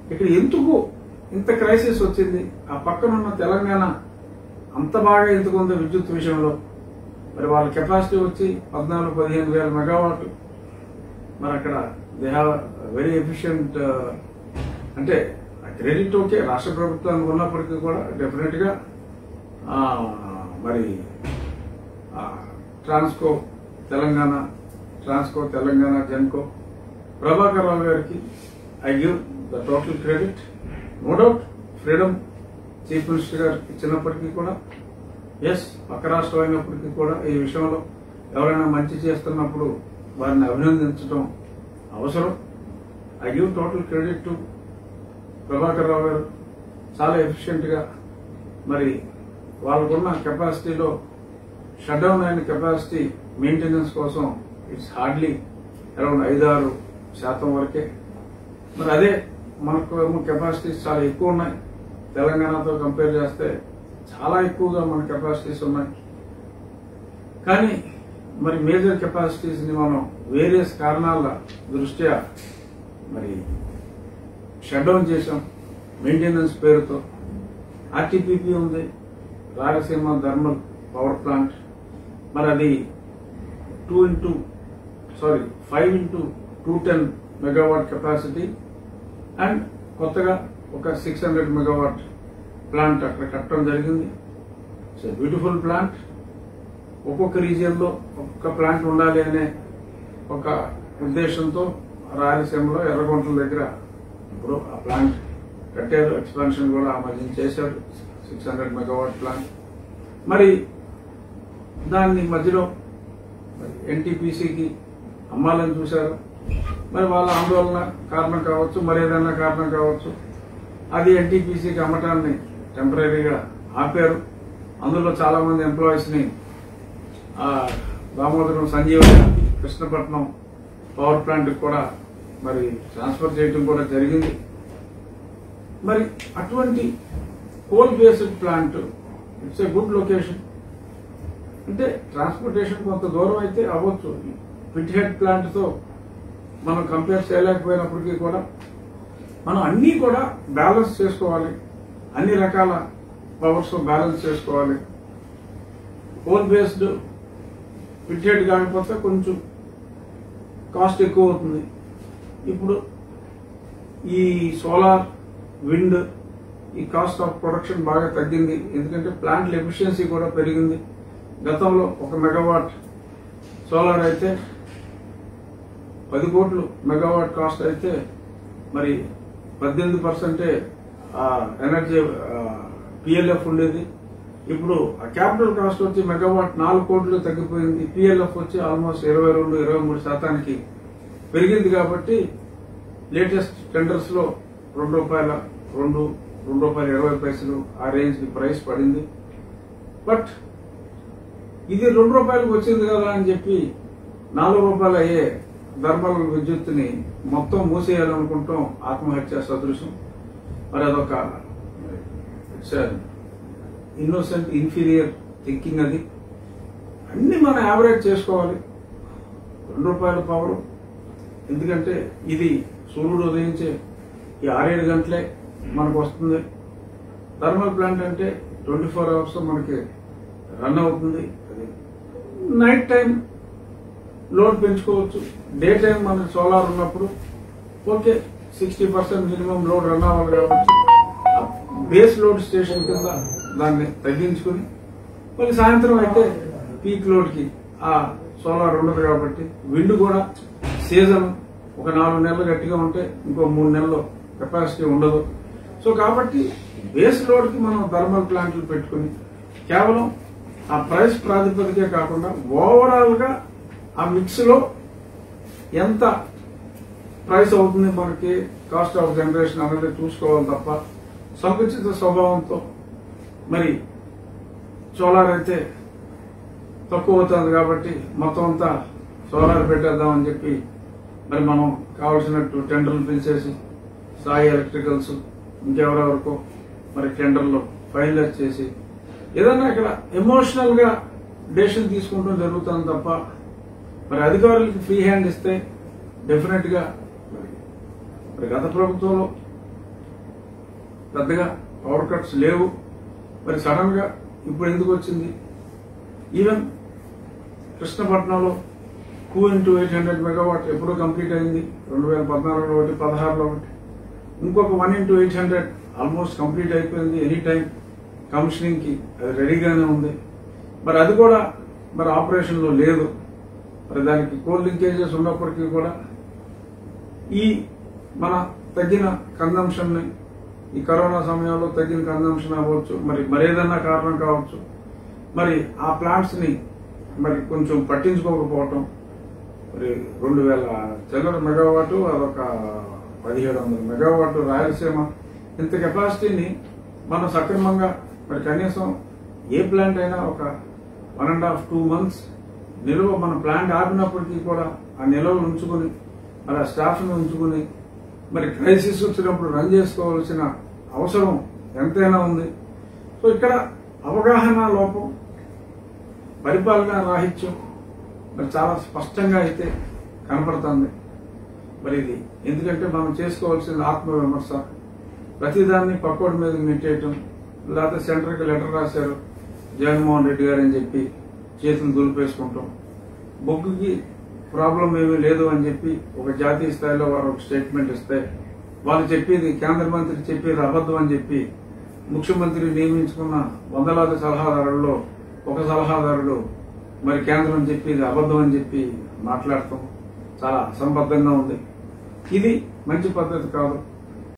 ఇక్కడ ఎందుకు ఇంత క్రైసిస్ వచ్చింది ఆ పక్కన ఉన్న తెలంగాణ అంత బాగా ఎందుకు ఉంది విద్యుత్ విషయంలో మరి వాళ్ళ కెపాసిటీ వచ్చి పద్నాలుగు పదిహేను వేల మెగావాట్లు మరి అక్కడ దే హ్యావ్ వెరీ ఎఫిషియంట్ అంటే క్రెడిట్ ఓకే రాష్ట్ర ప్రభుత్వానికి ఉన్నప్పటికీ కూడా డెఫినెట్ గా ఆ, మరి ఆ, ట్రాన్స్కో తెలంగాణ ట్రాన్స్కో తెలంగాణ జెన్కో ప్రభాకర్ రావు గారికి I give the total credit no doubt freedom chief minister గారు ఇచ్చినప్పటికీ కూడా ఎస్ పక్క రాష్ట్రం అయినప్పటికీ కూడా ఈ విషయంలో ఎవరైనా మంచి చేస్తున్నప్పుడు వారిని అభినందించడం అవసరం I give total credit to Prabhakar Rao గారు చాలా ఎఫిషియెంట్ గా మరి వాళ్ళకున్న కెపాసిటీలో షట్ డౌన్ అయిన కెపాసిటీ మెయింటెనెన్స్ కోసం ఇట్స్ హార్డ్లీ అరౌండ్ ఐదు ఆరు శాతం వరకే మరి అదే మనకు ఏమో కెపాసిటీస్ చాలా ఎక్కువ ఉన్నాయి తెలంగాణతో కంపేర్ చేస్తే చాలా ఎక్కువగా మన కెపాసిటీస్ ఉన్నాయి కానీ మరి మేజర్ కెపాసిటీస్ ని మనం వేరియస్ కారణాల దృష్ట్యా మరి షట్ డౌన్ చేశాం మెయింటెనెన్స్ పేరుతో ఆర్టీపీపీ ఉంది రాయలసీమ థర్మల్ పవర్ ప్లాంట్ మరి అది two into sorry five into two ten megawatt capacity and కొత్తగా ఒక సిక్స్ హండ్రెడ్ మెగావాట్ ప్లాంట్ అక్కడ కట్టడం జరిగింది ఇట్స్ బ్యూటిఫుల్ ప్లాంట్ ఒక్కొక్క రీజియన్ లో ఒక్కొక్క ప్లాంట్ ఉండాలి అనే ఒక ఉద్దేశంతో రాయలసీమలో ఎర్రగొంటల దగ్గర ఇప్పుడు ఆ ప్లాంట్ కట్టారు ఎక్స్పాన్షన్ కూడా ఆ మధ్య చేశారు సిక్స్ హండ్రెడ్ మెగావాట్ ప్లాంట్ మరి దాన్ని మధ్యలో ఎన్టీపీసీకి అమ్మాలని చూశారు మరి వాళ్ళ ఆందోళన కారణం కావచ్చు మరి ఏదైనా కారణం కావచ్చు అది ఎన్టీపీసీకి అమ్మటాన్ని టెంపరీగా ఆపారు అందులో చాలా మంది ఎంప్లాయీస్ ని ఆ, దామోదరం సంజీవయ్య కృష్ణపట్నం పవర్ ప్లాంట్ కూడా మరి ట్రాన్స్ఫర్ చేయడం కూడా జరిగింది మరి అటువంటి coal based plant it's a good location అంటే ట్రాన్స్పోర్టేషన్ కొంత దూరం అయితే అవ్వచ్చు పిట్ హెడ్ ప్లాంట్ తో మనం కంపేర్ చేయలేకపోయినప్పటికీ కూడా మనం అన్ని కూడా బ్యాలెన్స్ చేసుకోవాలి అన్ని రకాల పవర్స్ బ్యాలెన్స్ చేసుకోవాలి కోల్ బేస్డ్ పిట్ హెడ్ కాకపోతే కొంచెం కాస్ట్ ఎక్కువ అవుతుంది ఇప్పుడు ఈ సోలార్ విండ్ ఈ కాస్ట్ ఆఫ్ ప్రొడక్షన్ బాగా తగ్గింది ఎందుకంటే ప్లాంట్ల ఎఫిషియన్సీ కూడా పెరిగింది గతంలో ఒక మెగావాట్ సోలార్ అయితే పది కోట్లు మెగావాట్ కాస్ట్ అయితే మరి పద్దెనిమిది పర్సెంటే ఎనర్జీ పిఎల్ఎఫ్ ఉండేది ఇప్పుడు ఆ క్యాపిటల్ కాస్ట్ వచ్చి మెగావాట్ నాలుగు కోట్లు తగ్గిపోయింది పిఎల్ఎఫ్ వచ్చి ఆల్మోస్ట్ ఇరవై రెండు ఇరవై మూడు శాతానికి పెరిగింది కాబట్టి లేటెస్ట్ టెండర్స్ లో రెండు రూపాయల రెండు రెండు రూపాయల ఇరవై పైసలు ఆ రేంజ్ కి ప్రైస్ పడింది బట్ ఇది రెండు రూపాయలకు వచ్చింది కదా అని చెప్పి నాలుగు రూపాయలు అయ్యే థర్మల్ విద్యుత్తుని మొత్తం మూసేయాలనుకుంటాం ఆత్మహత్య సదృశం మరి అదొక ఇట్స్ ఇన్నోసెంట్ ఇన్ఫీరియర్ థింకింగ్ అది అన్ని మనం యావరేజ్ చేసుకోవాలి రెండు రూపాయల పవర్ ఎందుకంటే ఇది సూర్యుడు ఉదయించే ఈ ఆరేడు గంటలే మనకు వస్తుంది థర్మల్ ప్లాంట్ అంటే ట్వంటీ ఫోర్ అవర్స్ మనకి రన్ అవుతుంది అది నైట్ టైం లోడ్ పెంచుకోవచ్చు డే టైం మనకి సోలార్ ఉన్నప్పుడు okay sixty percent minimum load run అవ్వాలి కాబట్టి బేస్ లోడ్ స్టేషన్ కింద దాన్ని తగ్గించుకుని మళ్ళీ సాయంత్రం అయితే పీక్ లోడ్ కి ఆ సోలార్ ఉండదు కాబట్టి విండ్ కూడా సీజన్ ఒక నాలుగు నెలలు గట్టిగా ఉంటే ఇంకో మూడు నెలలు కెపాసిటీ ఉండదు సో కాబట్టి బేస్ లోడ్ కి మనం థర్మల్ ప్లాంట్లు పెట్టుకుని కేవలం ఆ ప్రైస్ ప్రాతిపదికే కాకుండా ఓవరాల్ గా ఆ మిక్స్ లో ఎంత ప్రైస్ అవుతుంది మనకి కాస్ట్ ఆఫ్ జనరేషన్ అనేది చూసుకోవాలి తప్ప సంకుచిత స్వభావంతో మరి సోలార్ అయితే తక్కువ అవుతుంది కాబట్టి మొత్తం అంతా సోలార్ పెట్టేద్దామని చెప్పి మరి మనం కావాల్సినట్టు టెండర్లు పిలిచేసి సాయి ఎలక్ట్రికల్స్ ఇంకెవరెవరికో మరి టెండర్లు ఫైనలైజ్ చేసి ఏదన్నా ఇక్కడ ఎమోషనల్ గా డెసిషన్ తీసుకుంటూ జరుగుతుంది తప్ప మరి అధికారులకి ఫ్రీ హ్యాండ్ ఇస్తే డెఫినెట్ గా మరి మరి గత ప్రభుత్వంలో పెద్దగా పవర్ కట్స్ లేవు మరి సడన్ గా ఇప్పుడు ఎందుకు వచ్చింది ఈవెన్ కృష్ణపట్నంలో two into eight hundred megawatt ఎప్పుడో కంప్లీట్ అయింది రెండు వేల పద్నాలుగులో ఒకటి పదహారులో ఒకటి ఇంకొక one into eight hundred almost complete అయిపోయింది ఎనీ టైం కమిషనింగ్ కి అది రెడీగానే ఉంది మరి అది కూడా మరి ఆపరేషన్ లో లేదు మరి దానికి కోల్ లింకేజెస్ ఉన్నప్పటికీ కూడా ఈ మన తగ్గిన కన్జంప్షన్ ని ఈ కరోనా సమయంలో తగ్గిన కన్జంప్షన్ అవ్వచ్చు మరి మరేదన్నా కారణం కావచ్చు మరి ఆ ప్లాంట్స్ ని మరి కొంచెం పట్టించుకోకపోవటం మరి రెండు వేల చిల్లర మెగావాట్ అదొక పదిహేడు వందల మెగావాట్ రాయలసీమ ఇంత కెపాసిటీని మనం సక్రమంగా మరి కనీసం ఏ ప్లాంట్ అయినా ఒక one and half two months నిల్వ మన ప్లాంట్ ఆపినప్పటికీ కూడా ఆ నిల్వలు ఉంచుకుని మరి ఆ స్టాఫ్ ని ఉంచుకుని మరి క్రైసిస్ వచ్చినప్పుడు రన్ చేసుకోవాల్సిన అవసరం ఎంతైనా ఉంది సో ఇక్కడ అవగాహన లోపం పరిపాలన రాహిత్యం మరి చాలా స్పష్టంగా అయితే కనపడుతుంది మరి ఇది ఎందుకంటే మనం చేసుకోవాల్సిన ఆత్మ విమర్శ ప్రతిదాన్ని పక్కోడి మీద నెట్టేయటం లేకపోతే సెంటర్కి లెటర్ రాశారు జగన్మోహన్ రెడ్డి గారు అని చెప్పి చేతులు దులిపేసుకుంటాం బొగ్గుకి ప్రాబ్లం ఏమీ లేదు అని చెప్పి ఒక జాతీయ స్థాయిలో వారు ఒక స్టేట్మెంట్ ఇస్తే వాళ్ళు చెప్పేది కేంద్ర మంత్రి చెప్పేది అబద్ధం అని చెప్పి ముఖ్యమంత్రి నియమించుకున్న వందలాది సలహాదారుల్లో ఒక సలహాదారుడు మరి కేంద్రం చెప్పేది అబద్ధం అని చెప్పి మాట్లాడటం చాలా అసంబద్ధంగా ఉంది ఇది మంచి పద్ధతి కాదు